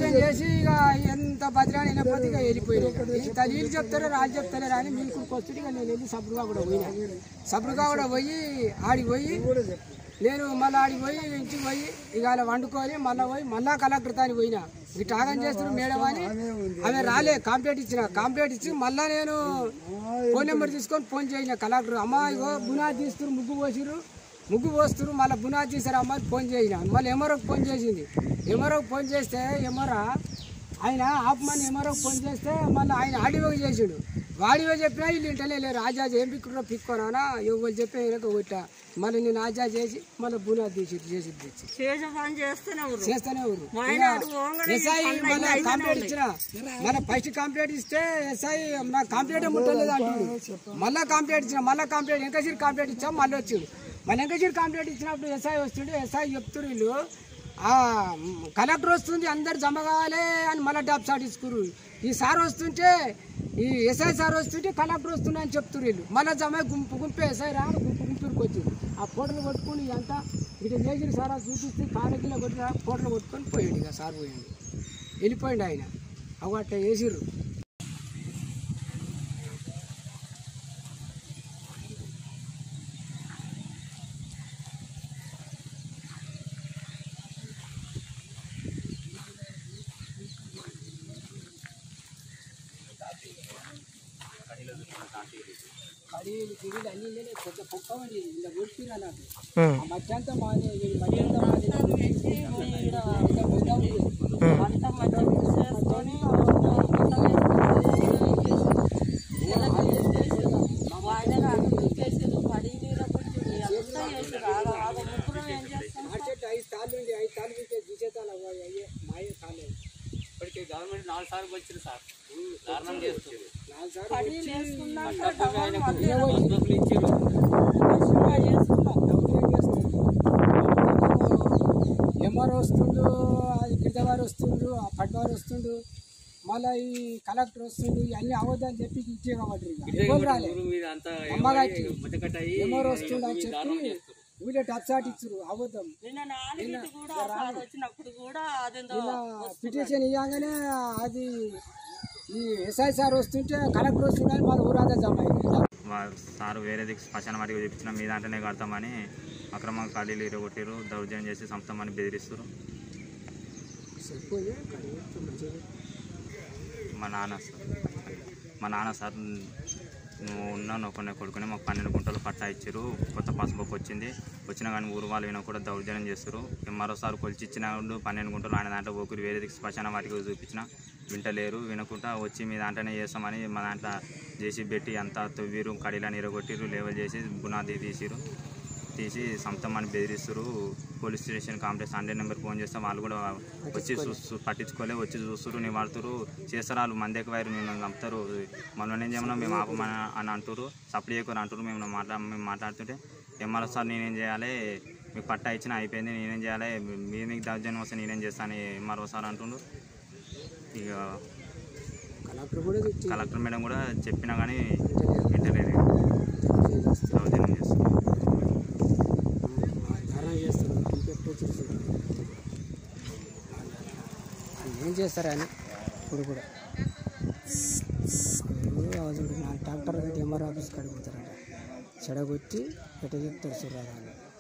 దౌర్జన్యం చేసి ఇక ఎంత బదిలాని అయినప్పటికీ ఇక వెళ్ళిపోయినాయి ఇంత వీళ్ళు చెప్తారో రాజు చెప్తారో అని మీకుడికి వస్తుంది ఇక నేను వెళ్ళి సబ్రుగా కూడా పోయినా సబ్రుగా కూడా పోయి ఆడికి పోయి నేను మళ్ళీ ఆడికి పోయి ఇంటికి పోయి ఇక అలా వండుకొని మళ్ళీ పోయి మళ్ళా కలెక్టర్ తాని పోయినా ఇక టాగం చేస్తున్నారు మేడం అని ఆమె రాలే కంప్లైంట్ ఇచ్చిన కంప్లైంట్ ఇచ్చి మళ్ళీ నేను ఫోన్ నెంబర్ తీసుకొని ఫోన్ చేసిన కలెక్టర్ అమ్మా ఇగో బునాది తీస్తున్నారు ముగ్గు పోసిర్రు ముగ్గు పోస్తున్నారు మళ్ళీ బునాది తీసారు అమ్మ అని ఫోన్ చేసిన మళ్ళీ ఎమరోకి ఫోన్ చేసింది ఎమరోకి ఫోన్ చేస్తే ఎమరా ఆయన ఆపమని ఎమరోకి ఫోన్ చేస్తే మళ్ళీ ఆయన ఆడియోకి చేసిండు వాడివో చెప్పినా వీళ్ళు ఇంటలే లేరు ఆజా ఏం పిక్కురో పిక్కోనా ఎవరు చెప్పినా వెనక కొట్టా మళ్ళీ నేను ఆజా చేసి మళ్ళీ బునాది తీసి చేసి తెచ్చి చేసే పని చేస్తూనే ఉన్నారు చేస్తూనే ఊరు మా ఆయన అడుగు పోగానే ఈ ఎస్ఐ పనులు మన అయితేనే కంప్లైంట్ ఉన్నాయి. ఇచ్చిన మన ఫస్ట్ కంప్లైంట్ ఇస్తే ఎస్ఐ నా కంప్లైంట్ ముట్టలేదు అంటుడు మళ్ళా కంప్లైంట్ ఇచ్చిన మళ్ళా కంప్లైంట్ ఎంకసీర్ కంప్లైంట్ ఇచ్చాం మళ్ళీ వచ్చిండు మళ్ళీ ఎంకసీర్ కంప్లైంట్ ఇచ్చినప్పుడు ఎస్ఐ వస్తుండే ఎస్ఐ చెప్తున్నారు వీళ్ళు ఆ, కలెక్టర్ వస్తుంది అందరు జమ కావాలి అని మళ్ళీ డాబ్ షాట్ ఇచ్చుకురు ఈ సార్ వస్తుంటే ఈ ఎస్ఐ సార్ వస్తుంటే కలెక్టర్ వస్తుంది అని చెప్తున్నారు వీళ్ళు మళ్ళీ జమ గుంపు గుంపు ఎస్ఐ రా గుంపు గుంపుకి వచ్చింది ఆ ఫోటోలు కొట్టుకుని అంతా ఇటు చేసిన సార్ అది చూపిస్తే కాడకిలో కొట్టిన ఫోటోలు కొట్టుకొని పోయిండు ఇక సార్ పోయిండు వెళ్ళిపోయిండు ఆయన అవి అట్లా వేసిర్రు కడీలు గిడీలు అన్నీ లేలే, పెద్ద కుక్క ఉంది ఇలా కొట్టిరా నాకు ఆ మట్టి అంతా మాది ఈ మట్టి అంతా మాది నాకు ఇలా పెద్ద ఉంది. అంతా మధ్య చేసుకొని వాయిదా చేసేది పడి మీద కొంచెం అంతా చేసారు ఆగ ఆగ ముగ్గురు ఏం చేస్తాం ఆ చెట్టు ఐదు తాళ్ళు ఉంది ఐదు తాళ్ళు తీసే తీసేతాను అవ్వ, అయ్యే మాయే తాళ్ళు ఇప్పటికి గవర్నమెంట్ నాలుగు సార్లు వచ్చింది సార్ దారుణం చేస్తుంది నాలుగు సార్లు పడి వేసుకున్నాక బస్సులు ఇచ్చారు ఎంఆర్ వస్తుండు అది గిరిజవారు వస్తుండు ఆ పడ్వారు వస్తుండు మళ్ళీ ఈ కలెక్టర్ వస్తుండు ఇవన్నీ అవద్దని చెప్పి ఇచ్చే కాబట్టి ఎవరు రాలే ఊరు మీద అంతా అమ్మగారికి ముచ్చకట్ట అయ్యి ఎంఆర్ వస్తుండు అని దారుణం చెప్పి చేస్తారు వీళ్ళే టచ్ షాట్ ఇచ్చారు అవద్దాం నిన్న నాలుగింటి కూడా సార్ వచ్చినప్పుడు కూడా అదేందో ఇలా పిటిషన్ ఇవ్వగానే అది ఈ ఎస్ఐ సార్ వస్తుంటే కలెక్టర్ వస్తుందని మన ఊరంతా జమ అయింది వా- సార్ వేరే దిక్కు శ్మశాన వాటికి చూపించిన మీ దాంట్లోనే కడతామని అక్రమంగా ఖాళీలు ఇరగొట్టారు దౌర్జన్యం చేసి సంస్థమని బెదిరిస్తారు సరిపోయే కానీ మంచిగా మా నాన్న సార్ మా నాన్న సార్ నువ్వు ఉన్నావు నువ్వు కొన్ని కొడుకుని మాకు పన్నెండు గుంటలు పట్టా ఇచ్చారు కొత్త పాస్బుక్ వచ్చింది వచ్చినా కానీ ఊరు వాళ్ళు విన కూడా దౌర్జన్యం చేస్తారు మరో సార్ కొలిచి ఇచ్చినాడు పన్నెండు గుంటలు ఆయన దాంట్లో ఒకరు వేరే దిక్కు శ్మశాన వాటికి చూపించిన వింటలేరు వినకుండా వచ్చి మీ దాంట్లోనే చేస్తామని మా దాంట్లో చేసి పెట్టి అంతా తవ్విరు కడీలని ఇరగొట్టిరు లేవల్ చేసి బునాది తీసిరు తీసి సంతమని బెదిరిస్తారు police station complex hundred number phone చేస్తే వాళ్ళు కూడా వచ్చి చూ- పట్టించుకోలే వచ్చి చూస్తారు నీ వాడుతారు చేస్తారు వాళ్ళు మంది ఎక్కువైరు మేము చంపుతారు మనం ఏం చేయమన్నా మేము ఆపమని అని అంటారు సప్లై ఎక్కువ అంటారు మేము మాట్లా మేము మాట్లాడుతుంటే ఎంఆర్ఓ సార్ నేనేం చేయాలి మీకు పట్టా ఇచ్చిన అయిపోయింది నేనేం చేయాలి మీ మీకు దౌర్జన్యం వస్తే నేనేం చేస్తాను ఎంఆర్ఓ సార్ అంటుండు ఇక కలెక్టర్ కూడా తెచ్చి కలెక్టర్ మేడం కూడా చెప్పినా కానీ వింటలేదు దౌర్జన్యం చేస్తారు ధర్నా చేస్తారు ఇంకెప్పుడు చూస్తారు వాళ్ళు ఏం చేస్తారని ఇప్పుడు కూడా ఇప్పుడు అవసరం నా డాక్టర్ గట్టి ఎంఆర్ ఆఫీస్ కాడికి పోతారంట చెడగొట్టి ఎట్ట చెప్తారు చూడాలని